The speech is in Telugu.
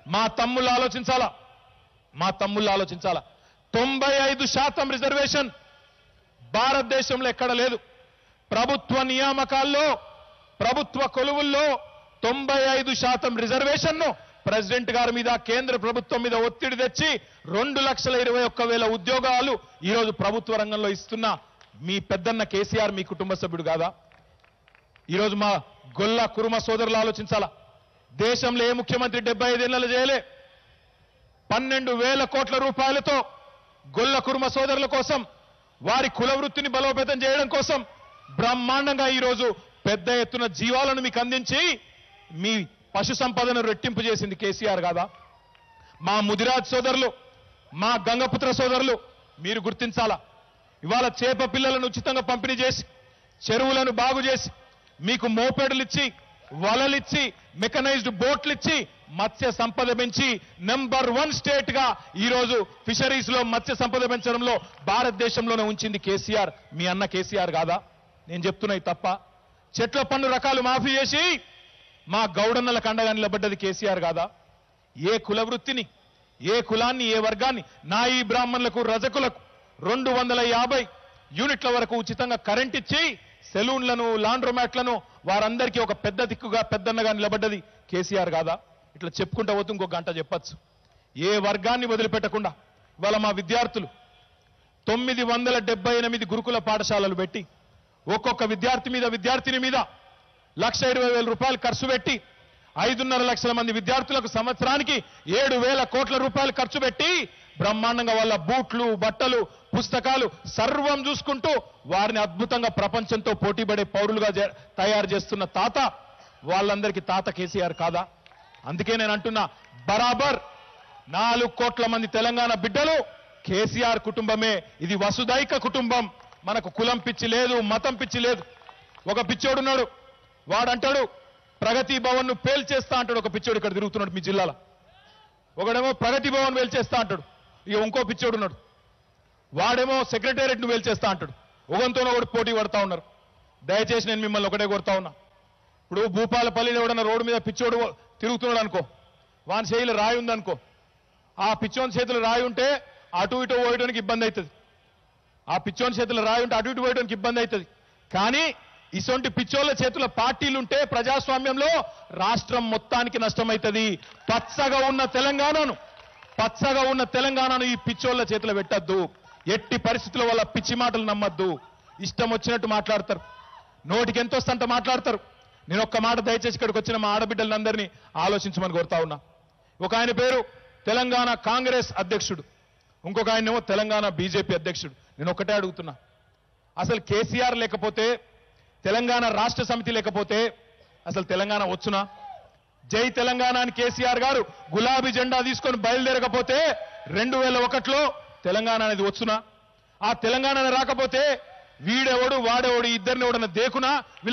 మా తమ్ముళ్ళు ఆలోచించాలా మా తమ్ముళ్ళు ఆలోచించాలా తొంభై ఐదు శాతం రిజర్వేషన్ భారతదేశంలో ఎక్కడ లేదు ప్రభుత్వ నియామకాల్లో ప్రభుత్వ కొలువుల్లో తొంభై ఐదు శాతం రిజర్వేషన్ను ప్రెసిడెంట్ గారి మీద కేంద్ర ప్రభుత్వం మీద ఒత్తిడి తెచ్చి రెండు లక్షల ఇరవై ఒక్క వేల ఉద్యోగాలు ఈరోజు ప్రభుత్వ రంగంలో ఇస్తున్న మీ పెద్దన్న కేసీఆర్ మీ కుటుంబ సభ్యుడు కాదా ఈరోజు మా గొల్ల కురుమ సోదరులు ఆలోచించాలా దేశంలో ఏ ముఖ్యమంత్రి డెబ్బై ఐదేళ్లలో చేయలే పన్నెండు వేల కోట్ల రూపాయలతో గొల్ల కురుమ సోదరుల కోసం వారి కుల వృత్తిని బలోపేతం చేయడం కోసం బ్రహ్మాండంగా ఈరోజు పెద్ద ఎత్తున జీవాలను మీకు అందించి మీ పశు సంపదను రెట్టింపు చేసింది కేసీఆర్ కాదా మా ముదిరాజ్ సోదరులు మా గంగపుత్ర సోదరులు మీరు గుర్తించాలా ఇవాళ చేప పిల్లలను ఉచితంగా పంపిణీ చేసి చెరువులను బాగు చేసి మీకు మోపెడులు ఇచ్చి వలలిచ్చి మెకనైజ్డ్ బోట్లు ఇచ్చి మత్స్య సంపద పెంచి నెంబర్ వన్ స్టేట్ గా ఈరోజు ఫిషరీస్ లో మత్స్య సంపద పెంచడంలో భారతదేశంలోనే ఉంచింది కేసీఆర్ మీ అన్న కేసీఆర్ కాదా నేను చెప్తున్నా ఇది తప్ప చెట్ల పన్ను రకాలు మాఫీ చేసి మా గౌడన్నల కండగా నిలబడ్డది కేసీఆర్ కాదా ఏ కుల వృత్తిని ఏ కులాన్ని ఏ వర్గాన్ని నాయి బ్రాహ్మణులకు రజకులకు రెండు వందల యాభై యూనిట్ల వరకు ఉచితంగా కరెంట్ ఇచ్చి సెలూన్లను లాండ్రోమాట్లను వారందరికీ ఒక పెద్ద దిక్కుగా పెద్దన్నగా నిలబడ్డది కేసీఆర్ కాదా ఇట్లా చెప్పుకుంటా పోతే ఇంకో గంట చెప్పచ్చు ఏ వర్గాన్ని వదిలిపెట్టకుండా ఇవాళ మా విద్యార్థులు తొమ్మిది వందల డెబ్బై ఎనిమిది గురుకుల పాఠశాలలు పెట్టి ఒక్కొక్క విద్యార్థి మీద విద్యార్థిని మీద లక్ష ఇరవై వేల రూపాయలు ఖర్చు పెట్టి ఐదున్నర లక్షల మంది విద్యార్థులకు సంవత్సరానికి ఏడు వేల కోట్ల రూపాయలు ఖర్చు పెట్టి బ్రహ్మాండంగా వాళ్ళ బూట్లు బట్టలు పుస్తకాలు సర్వం చూసుకుంటూ వారిని అద్భుతంగా ప్రపంచంతో పోటీపడే పౌరులుగా జే- తయారు చేస్తున్న తాత వాళ్ళందరికీ తాత కేసీఆర్ కాదా అందుకే నేను అంటున్నా బరాబర్ నాలుగు కోట్ల మంది తెలంగాణ బిడ్డలు కేసీఆర్ కుటుంబమే ఇది వసుదైక కుటుంబం మనకు కులం పిచ్చి లేదు మతం పిచ్చి లేదు ఒక పిచ్చోడున్నాడు వాడంటాడు ప్రగతి భవన్ ను పేల్చేస్తా అంటాడు ఒక పిచ్చోడు ఇక్కడ తిరుగుతున్నాడు మీ జిల్లాలో ఒకడేమో ప్రగతి భవన్ వేల్చేస్తా అంటాడు ఇక ఇంకో పిచ్చోడు ఉన్నాడు వాడేమో సెక్రటేరియట్ ను వేల్చేస్తా అంటాడు ఒకరితోనో ఒకటి పోటీ పడతా ఉన్నారు దయచేసి నేను మిమ్మల్ని ఒకటే కొడతా ఉన్నా ఇప్పుడు భూపాలపల్లిలో ఎవడన్నా రోడ్డు మీద పిచ్చోడు తిరుగుతున్నాడు అనుకో వాని చేయిలో రాయి ఉందనుకో ఆ పిచ్చోని చేతిలో రాయి ఉంటే అటు ఇటు పోయడానికి ఇబ్బంది అవుతుంది ఆ పిచ్చోని చేతిలో రాయి ఉంటే అటు ఇటు పోయడానికి ఇబ్బంది అవుతుంది కానీ ఇసొంటి పిచ్చోళ్ళ చేతుల పార్టీలుంటే ప్రజాస్వామ్యంలో రాష్ట్రం మొత్తానికి నష్టమవుతుంది పచ్చగా ఉన్న తెలంగాణను పచ్చగా ఉన్న తెలంగాణను ఈ పిచ్చోళ్ళ చేతిలో పెట్టద్దు ఎట్టి పరిస్థితుల వల్ల పిచ్చి మాటలు నమ్మద్దు ఇష్టం వచ్చినట్టు మాట్లాడతారు నోటికి ఎంత వస్తుంట మాట్లాడతారు నేను ఒక్క మాట దయచేసి ఇక్కడికి వచ్చిన మా ఆడబిడ్డలందరినీ ఆలోచించమని కోరుతా ఉన్నా ఒక ఆయన పేరు తెలంగాణ కాంగ్రెస్ అధ్యక్షుడు ఇంకొక ఆయనేమో తెలంగాణ బీజేపీ అధ్యక్షుడు నేను ఒక్కటే అడుగుతున్నా అసలు కేసీఆర్ లేకపోతే తెలంగాణ రాష్ట్ర సమితి లేకపోతే అసలు తెలంగాణ వచ్చునా జై తెలంగాణ అని కేసీఆర్ గారు గులాబీ జెండా తీసుకొని బయలుదేరకపోతే రెండు వేల ఒకటిలో తెలంగాణ అనేది వచ్చునా ఆ తెలంగాణ రాకపోతే వీడెవడు వాడెవడు ఇద్దరిని ఎవడన్నా దేకునా